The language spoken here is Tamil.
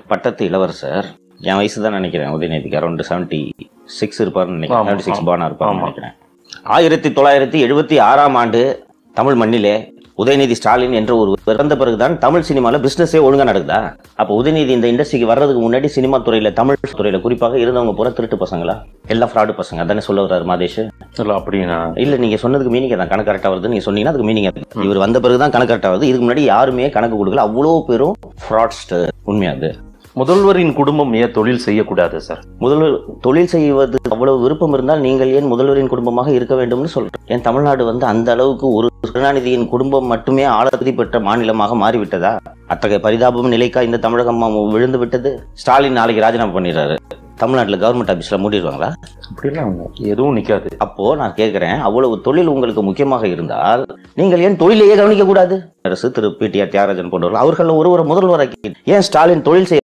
பட்டத்து இளவரசர் என் வயசு தான் நினைக்கிறேன் உதயநிதிக்கு அரௌண்ட் செவன்டி சிக்ஸ் இருப்பார்னு நினைக்கிறேன் ஆமா, செவன்டி சிக்ஸ் ஆமா. பானா இருப்பார்னு ஆமா. நினைக்கிறேன் ஆயிரத்தி தொள்ளாயிரத்தி எழுபத்தி ஆறாம் ஆண்டு தமிழ் மண்ணிலே உதயநிதி ஸ்டாலின் என்ற ஒரு பிறந்த பிறகுதான் தமிழ் சினிமாவில் பிசினஸே ஒழுங்கா நடக்குதா அப்போ உதயநிதி இந்த இண்டஸ்ட்ரிக்கு வர்றதுக்கு முன்னாடி சினிமா துறையில தமிழ் துறையில குறிப்பாக இருந்தவங்க பூரா திருட்டு பசங்களா எல்லாம் ஃப்ராடு பசங்க அதானே சொல்ல வர்றாரு மாதேஷ் இல்ல அப்படின்னா இல்ல நீங்க சொன்னதுக்கு மீனிங் தான் கணக்கு கரெக்டா வருது நீங்க சொன்னீங்கன்னா அதுக்கு மீனிங் இவர் வந்த பிறகு தான் கணக்கு கரெக்டா வருது இதுக்கு முன்னாடி யாருமே கணக்கு கொடுக்கல அவ்வளோ பேரும் ஃப்ராட்ஸ்டர் உண்மையா அது முதல்வரின் குடும்பம் ஏன் தொழில் செய்யக்கூடாது சார் முதல்வர் தொழில் செய்வது அவ்வளவு விருப்பம் இருந்தால் நீங்கள் ஏன் முதல்வரின் குடும்பமாக இருக்க வேண்டும்னு சொல்றேன் ஏன் தமிழ்நாடு வந்து அந்த அளவுக்கு ஒரு கருணாநிதியின் குடும்பம் மட்டுமே ஆளதி பெற்ற மாநிலமாக மாறிவிட்டதா அத்தகைய பரிதாபம் நிலைக்கா இந்த தமிழகம் விழுந்து விட்டது ஸ்டாலின் நாளைக்கு ராஜினாமா பண்ணிடுறாரு தமிழ்நாட்டில் கவர்மெண்ட் ஆஃபீஸில் மூடிடுவாங்களா அப்படிலாம் எதுவும் நிக்காது அப்போ நான் கேட்கிறேன் அவ்வளவு தொழில் உங்களுக்கு முக்கியமாக இருந்தால் நீங்கள் ஏன் தொழிலையே கவனிக்க கூடாது அரசு திரு பிடிஆர் தியாகராஜன் போன்றவர்கள் அவர்கள் ஒருவரை முதல்வராக்கி ஏன் ஸ்டாலின் தொழில் செய்ய